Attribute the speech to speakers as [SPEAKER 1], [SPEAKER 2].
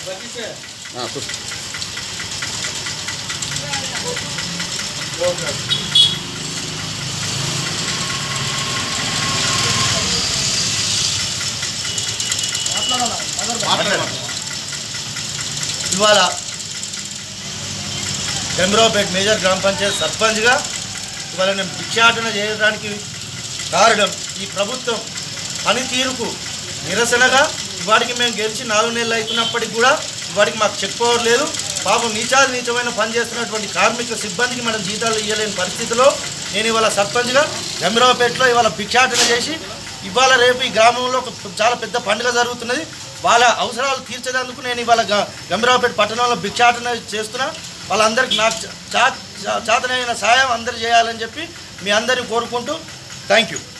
[SPEAKER 1] ఆ, కూర్చో.
[SPEAKER 2] ఇవాళ గంభీరావుపేట మేజర్ గ్రామ పంచాయతీ సర్పంచ్గా ఇవాళ నేను భిక్షాటన చేయడానికి కారణం ఈ ప్రభుత్వం పనితీరుకు నిరసనగా ఇవాడికి మేము గెలిచి నాలుగు నెలలు అవుతున్నప్పటికి కూడా ఇవాడికి మాకు చెక్ పవర్ లేదు పాపం నీచాది నీచమైన పని చేస్తున్నటువంటి కార్మిక సిబ్బందికి మనం జీతాలు ఇవ్వలేని పరిస్థితిలో నేను ఇవాళ సర్పంచ్గా గంభీరావుపేటలో ఇవాళ భిక్షాటన చేసి ఇవాళ రేపు ఈ గ్రామంలో ఒక చాలా పెద్ద పండుగ జరుగుతున్నది వాళ్ళ అవసరాలు తీర్చేందుకు నేను ఇవాళ గ- గంభీరావుపేట పట్టణంలో భిక్షాటన చేస్తున్నా వాళ్ళందరికీ నాకు చా చా- చాతనైన సాయం అందరు చేయాలని చెప్పి మీ అందరిని కోరుకుంటూ థ్యాంక్ యూ